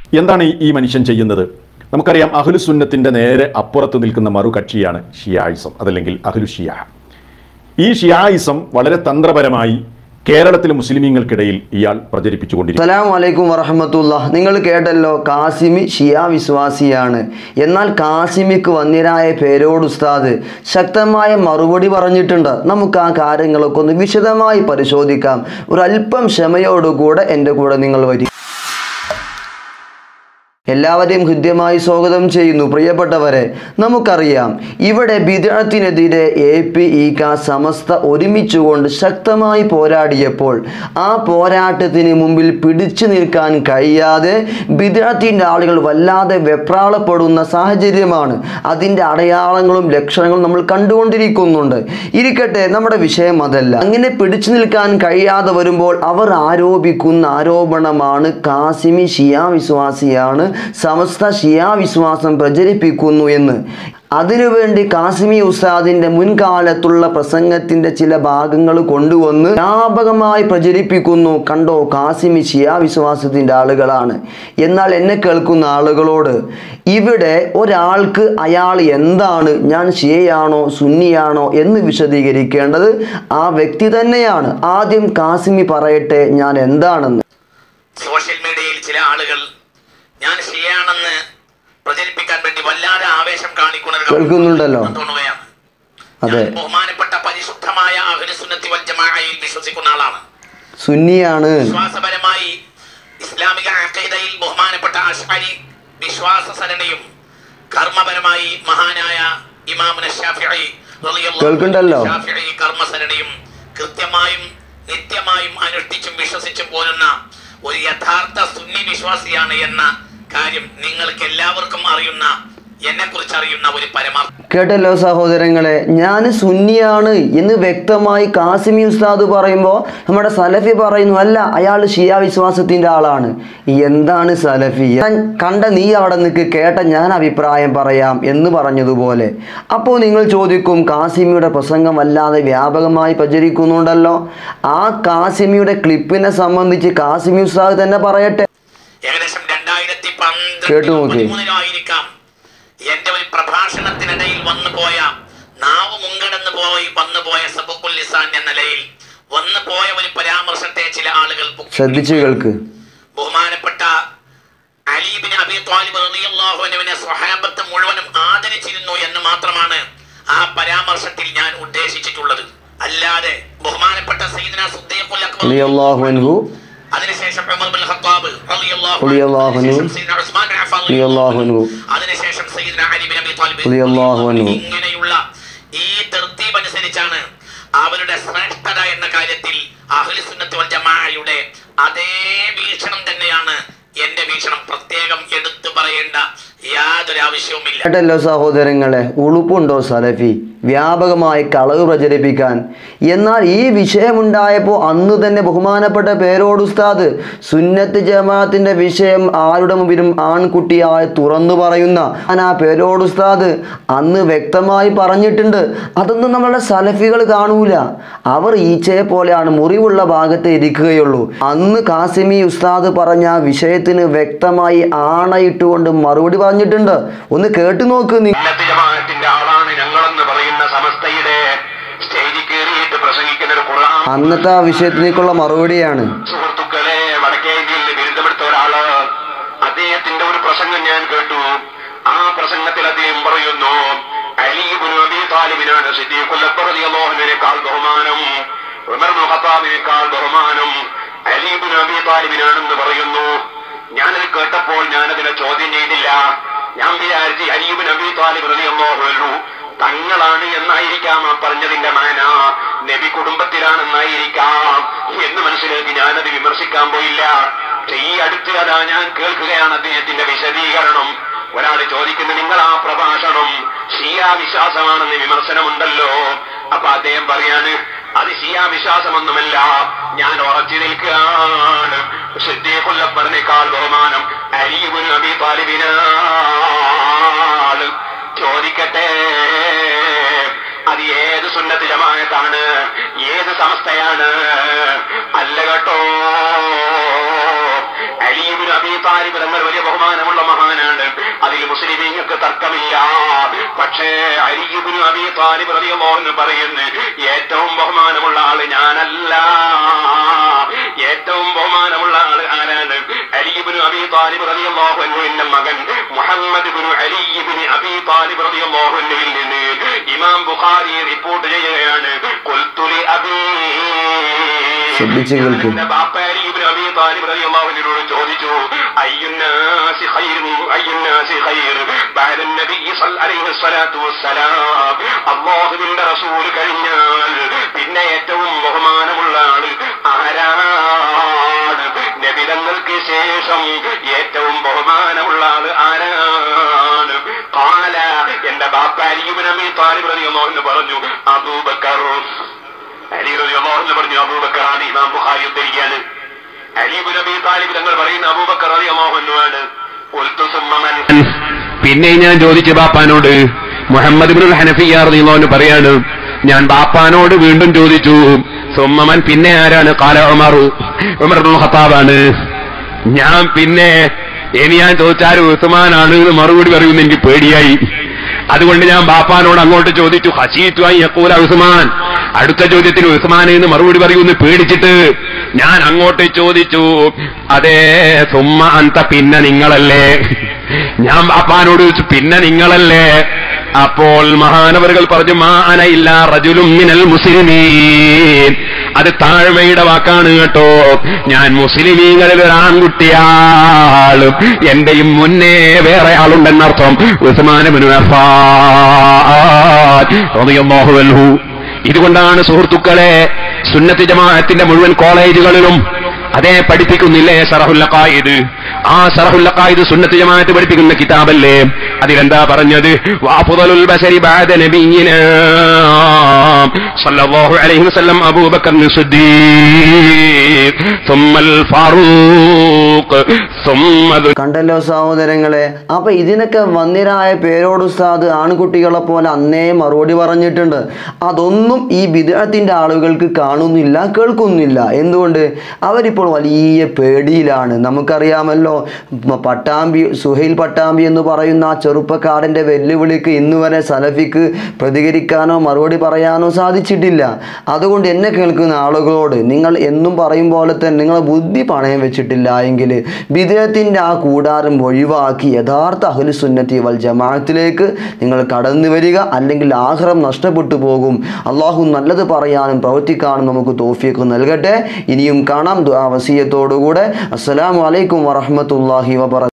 എന്താണ് ഈ- ഈ മനുഷ്യൻ ചെയ്യുന്നത് നമുക്കറിയാം അഹ്ലു സുന്നത്തിന്റെ നേരെ അപ്പുറത്ത് നിൽക്കുന്ന മറുകക്ഷിയാണ് ഷിയായിസം അതല്ലെങ്കിൽ അഹ്ലു ഷിയ ഈ ഷിയായിസം വളരെ തന്ത്രപരമായി കേരളത്തിലെ മുസ്ലിമീങ്ങൾക്കിടയിൽ ഇയാൾ പ്രചരിപ്പിച്ചുകൊണ്ടിരിക്കുന്നു അസ്സലാമു അലൈക്കും വറഹമത്തുള്ള നിങ്ങൾ കേട്ടല്ലോ കാസിമി ഷിയ വിശ്വാസിയാണ് എന്നാൽ കാസിമിക്ക് വന്നിരായ പേരോട് ഉസ്താദ് ശക്തമായ മറുപടി പറഞ്ഞിട്ടുണ്ട് നമുക്ക് ആ കാര്യങ്ങളൊക്കെ ഒന്ന് വിശദമായി പരിശോധിക്കാം ഒരല്പം ക്ഷമയോടുകൂടെ എൻ്റെ കൂടെ നിങ്ങൾ വരി എല്ലാവരെയും ഹൃദ്യമായി സ്വാഗതം ചെയ്യുന്നു പ്രിയപ്പെട്ടവരെ നമുക്കറിയാം ഇവിടെ ബിദഴത്തിനെതിരെ എ പി ഇക സമസ്ത ഒരുമിച്ചുകൊണ്ട് ശക്തമായി പോരാടിയപ്പോൾ ആ പോരാട്ടത്തിന് മുമ്പിൽ പിടിച്ചു നിൽക്കാൻ കഴിയാതെ ബിദഴത്തിൻ്റെ ആളുകൾ വല്ലാതെ വെപ്രാളപ്പെടുന്ന സാഹചര്യമാണ് അതിൻ്റെ അടയാളങ്ങളും ലക്ഷണങ്ങളും നമ്മൾ കണ്ടുകൊണ്ടിരിക്കുന്നുണ്ട് ഇരിക്കട്ടെ നമ്മുടെ വിഷയം അതല്ല അങ്ങനെ പിടിച്ചു നിൽക്കാൻ കഴിയാതെ വരുമ്പോൾ അവർ ആരോപിക്കുന്ന ആരോപണമാണ് കാസിമി ഷിയ വിശ്വാസിയാണ് സമസ്ത ഷിയ വിശ്വാസം പ്രചരിപ്പിക്കുന്നു എന്ന് അതിനുവേണ്ടി കാസിമി ഉസ്താദിന്റെ മുൻകാലത്തുള്ള പ്രസംഗത്തിന്റെ ചില ഭാഗങ്ങൾ കൊണ്ടുവന്ന് വ്യാപകമായി പ്രചരിപ്പിക്കുന്നു കണ്ടോ കാസിമി ഷിയ വിശ്വാസത്തിന്റെ ആളുകളാണ് എന്നാൽ എന്നെ കേൾക്കുന്ന ആളുകളോട് ഇവിടെ ഒരാൾക്ക് അയാൾ എന്താണ് ഞാൻ ഷിയയാണോ സുന്നിയാണോ എന്ന് വിശദീകരിക്കേണ്ടത് ആ വ്യക്തി തന്നെയാണ് ആദ്യം കാസിമി പറയട്ടെ ഞാൻ എന്താണെന്ന് സോഷ്യൽ മീഡിയയിൽ ചില ആളുകൾ ഞാൻ ഷിയാണെന്ന് പ്രചരിപ്പിക്കാൻ വേണ്ടി വല്ലാതെ ആവേശം കാണിക്കുന്നത് കേൾക്കുന്നുണ്ടല്ലോ. തോന്നുകയാണ് അതെ ഞാൻ ബഹുമാനപ്പെട്ട പരിശുദ്ധമായ അഹ്ലുസുന്നത്തി വൽ ജമാഅയിൽ വിശ്വസിക്കുന്ന ആളാണ് സുന്നിയാണ് വിശ്വാസപരമായി ഇസ്ലാമിക അഖീദയിൽ ബഹുമാനപ്പെട്ട അഷ്അരി വിശ്വാസ സരണിയും കർമ്മപരമായി മഹാനായ ഇമാമുന ഷാഫിഈ റളിയല്ലാഹു കേൾക്കുന്നുണ്ടല്ലോ. ഷാഫിഈ കർമ്മസരണിയും കൃത്യമായും നിത്യമായും അനുഷ്ഠിച്ചും വിശ്വസിച്ചും പോരുന്ന ഒരു യഥാർത്ഥ സുന്നി വിശ്വാസിയാണ് എന്ന കാര്യം നിങ്ങൾക്ക് എല്ലാവർക്കും അറിയുന്ന എന്നെ കുറിച്ച് അറിയുന്ന ഒരു പരമാർത്ഥ കേട്ടല്ലോ സഹോദരങ്ങളെ ഞാൻ സുന്നിയാണ് എന്ന് വ്യക്തമായി കാസിമി ഉസ്താദ് പറയുമ്പോൾ നമ്മുടെ സലഫി പറയുന്നു അല്ല അയാൾ ഷിയ വിശ്വാസത്തിന്റെ ആളാണ് എന്താണ് സലഫി ഞാൻ കണ്ട നീ അവിടെ നിൽക്ക് കേട്ട ഞാൻ അഭിപ്രായം പറയാം എന്ന് പറഞ്ഞതുപോലെ അപ്പോൾ നിങ്ങൾ ചോദിക്കും കാസിമിയുടെ പ്രസംഗം വല്ലാതെ വ്യാപകമായി പ്രചരിക്കുന്നുണ്ടല്ലോ ആ കാസിമിയുടെ ക്ലിപ്പിനെ സംബന്ധിച്ച് കാസിമി ഉസ്താദ് തന്നെ പറയട്ടെ ഏകദേശം രണ്ടായിരത്തി കേട്ടു നോക്ക്. പന്ത്രണ്ടിലോ ആയിരിക്കാം എന്റെ ഒരു പ്രഭാഷണത്തിനിടയിൽ വന്നു പോയ നാവ് മുങ്കടന്ന് പോയി വന്നു പോയ സബുക്കുൽ ലിസാൻ എന്ന നിലയിൽ വന്നു പോയ ഒരു പരാമർശത്തെ ചില ആളുകൾ പൊക്കി ശ്രദ്ധിച്ചു കേൾക്ക് ബഹുമാനപ്പെട്ട അലീബിൻ അബി ത്വാലിബ് റളിയല്ലാഹു അൻഹുവിനെ സ്വഹാബത്ത് മുഴുവനും ആദരിച്ചിരുന്നു എന്ന് മാത്രമാണ് ആ പരാമർശത്തിൽ ഞാൻ ഉദ്ദേശിച്ചിട്ടുള്ളത് അല്ലാതെ ബഹുമാനപ്പെട്ട സയ്യിദ്ന സുദ്ദീഖുൽ അക്ബർ റളിയല്ലാഹു അൻഹു അതിനുശേഷം ഉമർ ബിൻ ഖത്താബ് റളിയല്ലാഹു റളിയല്ലാഹു അൻഹു. അതിനുശേഷം സയ്യിദ്ന ഉസ്മാൻ ബിൻ അഫ്ഫാൻ റളിയല്ലാഹു അൻഹു. അതിനുശേഷം സയ്യിദ്ന അലി ബിൻ അബി ത്വാലിബ് റളിയല്ലാഹു അൻഹു. ഇങ്ങനെയുള്ള ഈ തർത്തീബ് അനുസരിച്ചാണ് അവരുടെ ശ്രേഷ്ഠത എന്ന കാര്യത്തിൽ അഹ്ലു സുന്നത്ത് വൽ ജമാഅയുടെ അതേ വീക്ഷണം തന്നെയാണ് എന്റെ വീക്ഷണം പ്രത്യേകം എടുത്തു പറയേണ്ട യാതൊരു ആവശ്യവുമില്ല കേട്ടല്ലോ സഹോദരങ്ങളെ ഉളുപ്പുണ്ടോ സലഫി വ്യാപകമായി കളവ് പ്രചരിപ്പിക്കാൻ എന്നാൽ ഈ വിഷയമുണ്ടായപ്പോൾ അന്ന് തന്നെ ബഹുമാനപ്പെട്ട പേരോട് ഉസ്താദ് സുന്നത്ത് ജമാഅത്തിന്റെ വിഷയം ആരുടെ മുമ്പിലും ആൺകുട്ടിയായി തുറന്നു പറയുന്ന ഞാൻ ആ പേരോട് ഉസ്താദ് അന്ന് വ്യക്തമായി പറഞ്ഞിട്ടുണ്ട് അതൊന്നും നമ്മളുടെ സലഫികൾ കാണൂല അവർ ഈച്ചയെ പോലെയാണ് മുറിവുള്ള ഭാഗത്ത് ഇരിക്കുകയുള്ളൂ അന്ന് കാസിമി ഉസ്താദ് പറഞ്ഞ ആ വിഷയത്തിന് വ്യക്തമായി ആണയിട്ടുകൊണ്ട് മറുപടി പറഞ്ഞിട്ടുണ്ട് ഒന്ന് കേട്ടു നോക്ക് നീ സുന്നത്ത് ജമാഅത്തിന്റെ ആളാണ് ഞങ്ങളെന്ന് പറയുന്ന സമസ്തയുടെ സ്റ്റേജിൽ കയറിയിട്ട് പ്രസംഗിക്കുന്ന ഒരു ഖുർആൻ അന്നത്തെ ആ വിഷയത്തിലേക്കുള്ള മറുപടിയാണ് സുഹൃത്തുക്കളെ വടക്കേ ഇന്ത്യയിൽ നിന്ന് ബിരുദമെടുത്ത ഒരാള് അദ്ദേഹത്തിന്റെ ഒരു പ്രസംഗം ഞാൻ കേട്ടു ആ പ്രസംഗത്തിൽ അദ്ദേഹം പറയുന്നു അലീബിന് അബി താലിബിനാണ് സിദ്ദീഖുൽ അക്ബർ റളിയല്ലാഹുവിനേക്കാൾ ബഹുമാനം ഉമർ ഇബ്നുൽ ഖത്താബിനേക്കാൾ ബഹുമാനം അലീബിന് അബി താലിബിനാണെന്ന് പറയുന്നു ഞാനത് കേട്ടപ്പോൾ ഞാനതിനെ ചോദ്യം ചെയ്തില്ല ഞാൻ വിചാരിച്ചു അലീബിൻ അബി താലിബ് റളിയല്ലാഹു അൻഹു തങ്ങളാണ് എന്നായിരിക്കാം ആ പറഞ്ഞതിന്റെ മാന നബി കുടുംബത്തിലാണെന്നായിരിക്കാം എന്ന് മനസ്സിലാക്കി ഞാനത് വിമർശിക്കാൻ പോയില്ല പക്ഷെ ഈ അടുത്ത് അതാ ഞാൻ കേൾക്കുകയാണ് അദ്ദേഹത്തിന്റെ വിശദീകരണം ഒരാൾ ചോദിക്കുന്നു നിങ്ങൾ ആ പ്രഭാഷണം ഷിയാ വിശ്വാസമാണെന്ന് വിമർശനമുണ്ടല്ലോ അപ്പൊ അദ്ദേഹം പറയാണ് അത് ഷിയാ വിശ്വാസമൊന്നുമല്ല ഞാൻ ഉറച്ചു നിൽക്കുകയാണ് സിദ്ദീഖുല്ലപ്പറിനേക്കാൾ ബഹുമാനം അലിയുബിൻ അബി താലിബിനാണ് ചോദിക്കട്ടെ അത് ഏത് സുന്നത്ത് ജമാഅത്താണ് ഏത് സമസ്തയാണ് അല്ല കേട്ടോ അലിയുബിൻ അബി താലിബ് തങ്ങൾ വലിയ ബഹുമാനം അതിൽ മുസ്ലിമീങ്ങൾക്ക് തർക്കമില്ല പക്ഷേ അരിയുബിന് അബി താലിബ് റളിയല്ലാഹു അൻഹു പറയുന്നു ഏറ്റവും ബഹുമാനമുള്ള ആള് ഞാനല്ല ഏറ്റവും ബഹുമാനമുള്ള ആള് ആരാണ് അലിബിന് അബി താലിബ് റളിയല്ലാഹു അൻഹുവിന്റെ മകൻ Muhammad bin Ali bin Abi Talib റളിയല്ലാഹു അൻഹുവിൽ നിന്ന് ഇമാം ബുഖാരി റിപ്പോർട്ട് ചെയ്യുകയാണ് ഖുൽതുലി അബീ ശ്രദ്ധിച്ച് കേൾക്കൂ. എന്റെ ബാപ്പ അലിബിന് അബി താലിബ് റളിയല്ലാഹു അൻഹുവിനോട് ചോദിച്ചു അയ്യുന്നാസി ഖൈറു അയ്യുന്നാസി ഖൈർ ബഅദ നബി സല്ലല്ലാഹു അലൈഹി സ്വലാത്തു വസ്സലാം അല്ലാഹുവിന്റെ റസൂൽ കഴിഞ്ഞാൽ പിന്നെ ഏറ്റവും ബഹുമാനമുള്ള ആള് ആരാണ് നബിതങ്ങൾക്ക് ശേഷം ഏറ്റവും ബഹുമാനമുള്ള ആള് ആരാണ് കാല എന്റെ ബാപ്പ അലിബിൻ അബി താലിബ് റളിയല്ലാഹു അൻഹു പറഞ്ഞു അബൂബക്കർ അലി റളിയല്ലാഹു അൻഹു പറഞ്ഞു അബൂബക്കറാണ് ഇമാം ബുഖാരി ഉദ്ധരിക്കുകയാണ് അലീബ് നബി താലിബ് തങ്ങൾ പറയുന്ന അബൂബക്കർ റളിയല്ലാഹു അൻഹു ആണ് ഖുൽതു സുമ്മ മൻ പിന്നെ ഞാൻ ചോദിച്ചു ബാപ്പാനോട് മുഹമ്മദ് ബിൻ ഹനഫിയാർന്ന് പറയാണ് ഞാൻ ബാപ്പാനോട് വീണ്ടും ചോദിച്ചു സുമ്മമൻ പിന്നെ ആരാണ് കാല ഉമർ ഉമർ ഇബ്നുൽ ഖത്താബാണ് ഞാൻ പിന്നെ ഇനി ഞാൻ ചോദിച്ചാൽ ഉസ്മാനാണ് എന്ന് മറുപടി പറയുമെന്ന് എനിക്ക് പേടിയായി അതുകൊണ്ട് ഞാൻ ബാപ്പാനോട് അങ്ങോട്ട് ചോദിച്ചു ഹസീത്തു ഐ യഖൂല ഉസ്മാൻ അടുത്ത ചോദ്യത്തിന് ഉസ്മാൻ എന്ന് മറുപടി പറയുമെന്ന് പേടിച്ചിട്ട് ഞാൻ അങ്ങോട്ട് ചോദിച്ചു അതേ സുമ്മ അന്ത പിന്നെ നിങ്ങളല്ലേ ഞാൻ ബാപ്പാനോട് ചോദിച്ചു പിന്നെ നിങ്ങളല്ലേ അപ്പോൾ മഹാനവറുകൾ പറഞ്ഞു മാ അനയില്ല റജുലും മിനൽ മുസ്ലിമീൻ അത് താഴ്മയുടെ വാക്കാണ് കേട്ടോ ഞാൻ മുസ്ലിമീങ്ങളിൽ ഒരു ആൺകുട്ടിയാളും എന്റെയും മുന്നേ വേറെ ആളുണ്ടെന്നർത്ഥം ഉസ്മാനബിനു അൻഹു ഇതുകൊണ്ടാണ് സുഹൃത്തുക്കളെ സുന്നത്ത് ജമാഅത്തിന്റെ മുഴുവൻ കോളേജുകളിലും അതേ പഠിപ്പിക്കുന്നില്ലേ സറഹുല്ലഖായിദ് ആ സറഹുല്ലഖായിദ് സുന്നത്ത് ജമാഅത്ത് പഠിപ്പിക്കുന്ന കിതാബല്ലേ അതിലെന്താ പറഞ്ഞത് വാഫുദലുൽ ബശരി ബഅദ നബിയിന സല്ലല്ലാഹു അലൈഹി വസല്ലം അബൂബക്കർ സിദ്ദീഖ് സുമ്മൽ ഫാറൂഖ് സുമ്മ ദുൽ കണ്ടല്ലോ സഹോദരങ്ങളെ അപ്പൊ ഇതിനൊക്കെ വന്നിരായ പേരോട് ഉസ്താദ് ആൺകുട്ടികളെ പോലെ അന്നേ മറുപടി പറഞ്ഞിട്ടുണ്ട് അതൊന്നും ഈ ബിദഅത്തിന്റെ ആളുകൾക്ക് കാണുന്നില്ല കേൾക്കുന്നില്ല എന്തുകൊണ്ട് അവരിപ്പോൾ വലിയ പേടിയിലാണ് നമുക്കറിയാമല്ലോ മ- പട്ടാമ്പി സുഹൈൽ പട്ടാമ്പി എന്ന് പറയുന്ന ആ ചെറുപ്പക്കാരൻ്റെ വെല്ലുവിളിക്ക് ഇന്ന് വരെ സലഫിക്ക് പ്രതികരിക്കാനോ മറുപടി പറയാനോ സാധിച്ചിട്ടില്ല അതുകൊണ്ട് എന്നെ കേൾക്കുന്ന ആളുകളോട് നിങ്ങൾ എന്നും പറയും പോലെ തന്നെ നിങ്ങളെ ബുദ്ധി പണയം വെച്ചിട്ടില്ല എങ്കിൽ ബിദയത്തിൻ്റെ ആ കൂടാരം ഒഴിവാക്കി യഥാർത്ഥ അഹ്ലുസുന്നത്തി വൽ ജമാഅത്തിലേക്ക് നിങ്ങൾ കടന്നു വരിക അല്ലെങ്കിൽ ആഹ്റം നഷ്ടപ്പെട്ടു പോകും അള്ളാഹു നല്ലത് പറയാനും പ്രവർത്തിക്കാനും നമുക്ക് തോഫിയൊക്കെ നൽകട്ടെ ഇനിയും കാണാം ദുആ വസിയത്തോടുകൂടെ അസ്സലാമു അലൈക്കും വറഹ്മത്തുള്ളാഹി വബറ